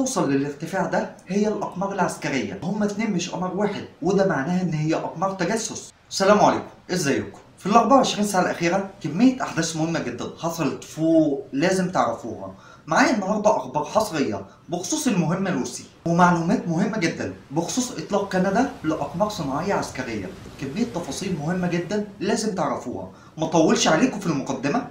بتوصل للارتفاع ده هي الأقمار العسكرية هما اتنين مش قمر واحد وده معناها إن هي أقمار تجسس السلام عليكم ازيكم في ال 24 ساعة الأخيرة كمية أحداث مهمة جدا حصلت فوق لازم تعرفوها معايا النهاردة أخبار حصرية بخصوص المهمة لوسي ومعلومات مهمة جدا بخصوص إطلاق كندا لأقمار صناعية عسكرية كمية تفاصيل مهمة جدا لازم تعرفوها ما طولش عليكم في المقدمة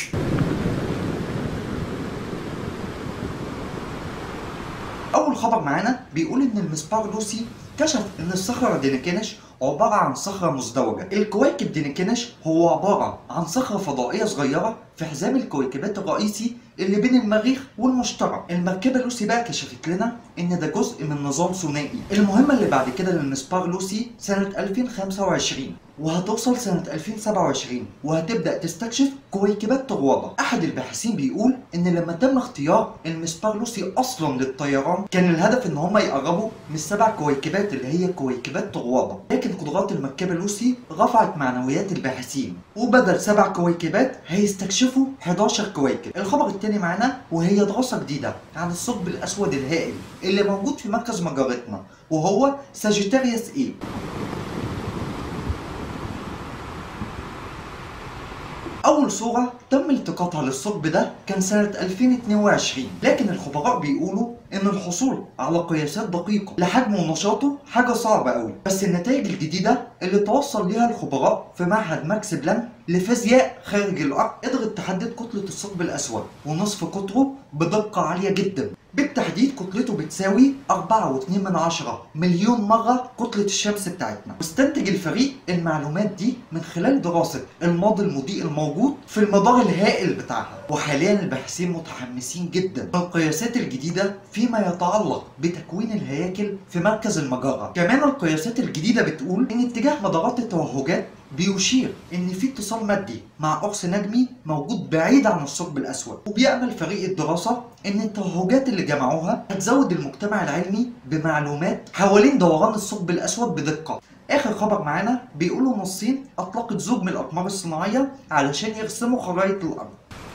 أول خبر معانا بيقول إن المسبار لوسي كشف إن الصخرة دينيكينش عبارة عن صخرة مزدوجة الكويكب دينيكينش هو عبارة عن صخرة فضائية صغيرة في حزام الكويكبات الرئيسي اللي بين المريخ والمشتري المركبة لوسي بقى كشفت لنا إن ده جزء من نظام ثنائي المهمة اللي بعد كده للمسبار لوسي سنة 2025 وهتوصل سنة 2027 وهتبدأ تستكشف كويكبات طروادة أحد الباحثين بيقول إن لما تم اختيار المسبار لوسي أصلا للطيران كان الهدف إن هم يقربوا من السبع كويكبات اللي هي كويكبات طروادة لكن قدرات المركبة لوسي رفعت معنويات الباحثين وبدل سبع كويكبات هيستكشفوا 11 كويكب الخبر التاني معانا وهي دراسة جديدة عن الثقب الأسود الهائل اللي موجود في مركز مجرتنا وهو ساجيتاريوس اي أول صورة تم التقاطها للثقب ده كان سنة 2022 لكن الخبراء بيقولوا إن الحصول على قياسات دقيقة لحجمه ونشاطه حاجة صعبة أوي بس النتائج الجديدة اللي توصل ليها الخبراء في معهد ماكس بلانك لفيزياء خارج الأرض قدرت تحدد كتلة الثقب الأسود ونصف قطره بدقة عالية جدا بالتحديد كتلته بتساوي 4.2 من عشرة مليون مرة كتلة الشمس بتاعتنا واستنتج الفريق المعلومات دي من خلال دراسة الماضي المضيء الموجود في المدار الهائل بتاعها وحاليا الباحثين متحمسين جدا للقياسات الجديدة فيما يتعلق بتكوين الهياكل في مركز المجرة كمان القياسات الجديدة بتقول ان اتجاه مدارات التوهجات بيشير ان في اتصال مادي مع قرص نجمي موجود بعيد عن الثقب الاسود وبيامل فريق الدراسه ان التوهجات اللي جمعوها هتزود المجتمع العلمي بمعلومات حوالين دوران الثقب الاسود بدقه اخر خبر معانا بيقولوا ان الصين اطلقت زوج من الاقمار الصناعيه علشان يرسموا خرائط الارض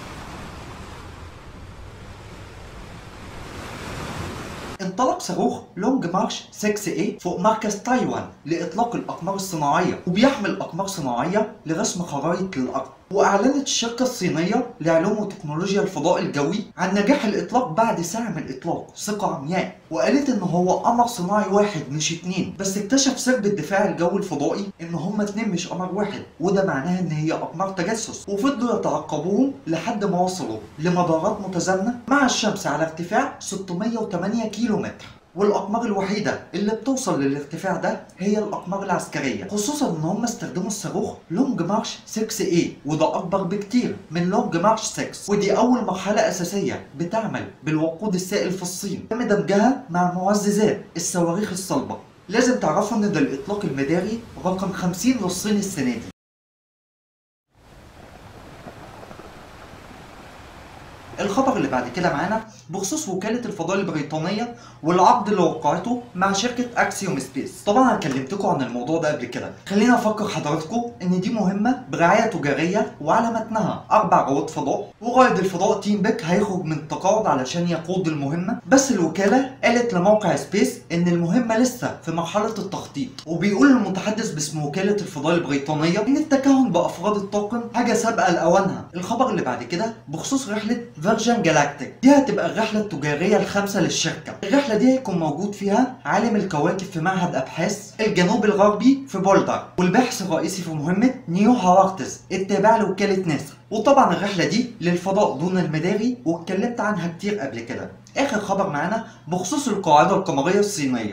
انطلق صاروخ لونج مارش 6A فوق مركز تايوان لإطلاق الأقمار الصناعية وبيحمل أقمار صناعية لرسم خرائط للأرض وأعلنت الشركة الصينية لعلوم وتكنولوجيا الفضاء الجوي عن نجاح الإطلاق بعد ساعة من الإطلاق ثقة عمياء وقالت إن هو قمر صناعي واحد مش اتنين بس اكتشف سرب الدفاع الجوي الفضائي إن هما اتنين مش قمر واحد وده معناه إن هي أقمار تجسس وفضلوا يترقبوهم لحد ما وصلوا لمدارات متزامنة مع الشمس على ارتفاع 608 كيلو متر والاقمار الوحيده اللي بتوصل للارتفاع ده هي الاقمار العسكريه خصوصا ان هم استخدموا الصاروخ لونج مارش 6 a وده اكبر بكتير من لونج مارش 6 ودي اول مرحله اساسيه بتعمل بالوقود السائل في الصين تم دمجها مع معززات الصواريخ الصلبه لازم تعرفوا ان ده الاطلاق المداري رقم 50 للصين السنه دي الخبر اللي بعد كده معانا بخصوص وكالة الفضاء البريطانية والعقد اللي وقعته مع شركة اكسيوم سبيس طبعا انا كلمتكم عن الموضوع ده قبل كده خلينا افكر حضراتكم ان دي مهمة برعاية تجارية وعلى متنها اربع رواد فضاء ورائد الفضاء تيم بيك هيخرج من التقاعد علشان يقود المهمة بس الوكالة قالت لموقع سبيس ان المهمة لسه في مرحلة التخطيط وبيقول المتحدث باسم وكالة الفضاء البريطانية ان التكهن بافراد الطاقم حاجة سابقة لاوانها الخبر اللي بعد كده بخصوص رحلة فيرجن جالاكتيك دي هتبقى الرحلة التجارية الخامسة للشركة الرحلة دي هيكون موجود فيها عالم الكواكب في معهد أبحاث الجنوب الغربي في بولدر والباحث الرئيسي في مهمة نيو هاورتس التابعة لوكالة ناسا وطبعا الرحلة دي للفضاء دون المداري واتكلمت عنها كتير قبل كده آخر خبر معانا بخصوص القاعدة القمرية الصينية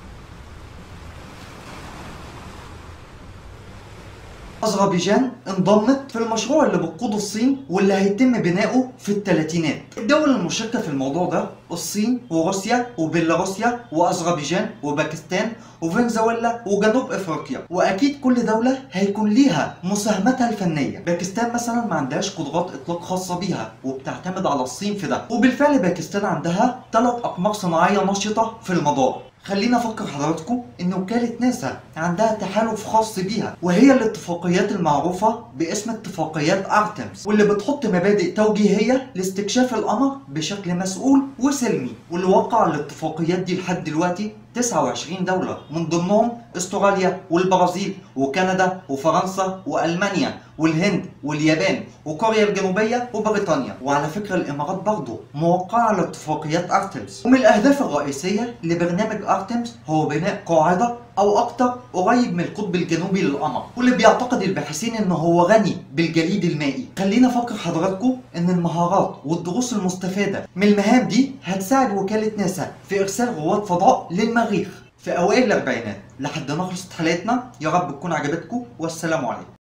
أذربيجان انضمت في المشروع اللي بتقوده الصين واللي هيتم بناؤه في الثلاثينات. الدول المشاركة في الموضوع ده الصين وروسيا وبيلاروسيا وأذربيجان وباكستان وفنزويلا وجنوب افريقيا واكيد كل دوله هيكون ليها مساهمتها الفنيه باكستان مثلا ما عندهاش قدرات اطلاق خاصه بيها وبتعتمد على الصين في ده وبالفعل باكستان عندها ثلاث اقمار صناعيه نشطه في المدار خلينا افكر حضراتكم ان وكالة ناسا عندها تحالف خاص بيها وهي الاتفاقيات المعروفة باسم اتفاقيات ارتمس واللي بتحط مبادئ توجيهية لاستكشاف القمر بشكل مسؤول وسلمي واللي وقع الاتفاقيات دي لحد دلوقتي 29 دولة من ضمنهم استراليا والبرازيل وكندا وفرنسا والمانيا والهند واليابان وكوريا الجنوبية وبريطانيا وعلى فكرة الامارات برضه موقعة على اتفاقيات ارتمس ومن الاهداف الرئيسية لبرنامج ارتمس هو بناء قاعدة او اكتر قريب من القطب الجنوبي للقمر واللي بيعتقد الباحثين ان هو غني بالجليد المائي خلينا افكر حضراتكم ان المهارات والدروس المستفاده من المهام دي هتساعد وكاله ناسا في ارسال رواد فضاء للمريخ في اوائل الاربعينات لحد ما خلصت حلقتنا يا رب تكون عجبتكم والسلام عليكم